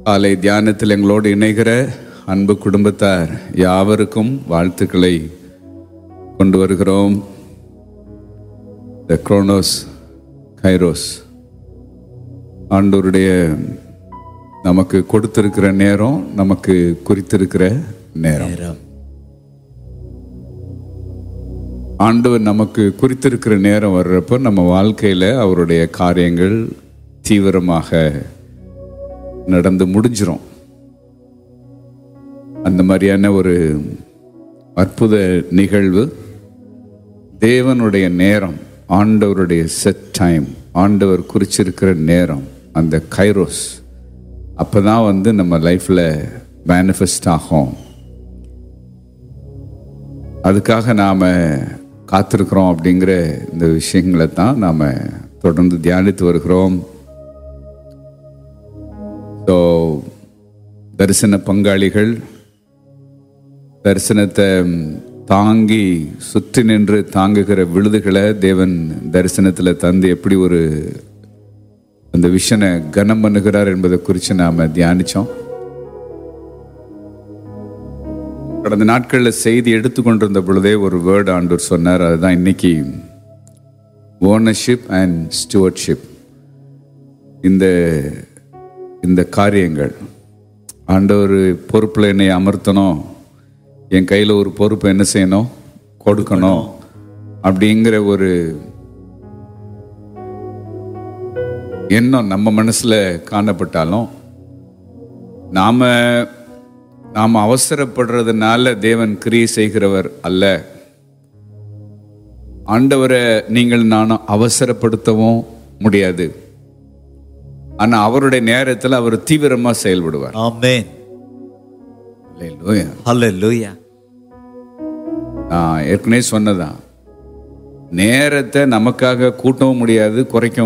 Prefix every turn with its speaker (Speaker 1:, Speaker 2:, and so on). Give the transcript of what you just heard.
Speaker 1: காலை தியானத்தில் எங்களோடு இணைகிற அன்பு குடும்பத்தார் யாவருக்கும் வாழ்த்துக்களை கொண்டு வருகிறோம் த குரோனோஸ் கைரோஸ் ஆண்டவருடைய நமக்கு கொடுத்திருக்கிற நேரம் நமக்கு குறித்திருக்கிற நேரம்
Speaker 2: நேரம்
Speaker 1: ஆண்டவர் நமக்கு குறித்திருக்கிற நேரம் வர்றப்போ நம்ம வாழ்க்கையில் அவருடைய காரியங்கள் தீவிரமாக நடந்து முடிஞ்சிரும் அந்த மாதிரியான ஒரு அற்புத நிகழ்வு தேவனுடைய நேரம் ஆண்டவருடைய செட் டைம் ஆண்டவர் குறிச்சிருக்கிற நேரம் அந்த கைரோஸ் அப்போ தான் வந்து நம்ம லைஃப்பில் மேனிஃபெஸ்ட் ஆகும் அதுக்காக நாம் காத்திருக்கிறோம் அப்படிங்கிற இந்த விஷயங்களை தான் நாம் தொடர்ந்து தியானித்து வருகிறோம் ஸோ தரிசன பங்காளிகள் தரிசனத்தை தாங்கி சுற்றி நின்று தாங்குகிற விழுதுகளை தேவன் தரிசனத்தில் தந்து எப்படி ஒரு அந்த விஷனை கனம் பண்ணுகிறார் என்பதை குறித்து நாம் தியானித்தோம் கடந்த நாட்களில் செய்தி எடுத்துக்கொண்டிருந்த பொழுதே ஒரு வேர்டு ஆண்டவர் சொன்னார் அதுதான் இன்னைக்கு ஓனர்ஷிப் அண்ட் ஸ்டுவர்ட்ஷிப் இந்த இந்த காரியங்கள் ஆண்டவர் பொறுப்பில் என்னை அமர்த்தணும் என் கையில் ஒரு பொறுப்பை என்ன செய்யணும் கொடுக்கணும் அப்படிங்கிற ஒரு எண்ணம் நம்ம மனசில் காணப்பட்டாலும் நாம நாம் அவசரப்படுறதுனால தேவன் கிரியை செய்கிறவர் அல்ல ஆண்டவரை நீங்கள் நானும் அவசரப்படுத்தவும் முடியாது ஆனா அவருடைய நேரத்தில் அவர் தீவிரமா செயல்படுவார்
Speaker 2: ஆமென்
Speaker 1: Hallelujah.
Speaker 2: ஹalleluya
Speaker 1: நான் ஏற்கனவே சொன்னதான் நேரத்தை நமக்காக கூட்டவும் முடியாது குறைக்கவும்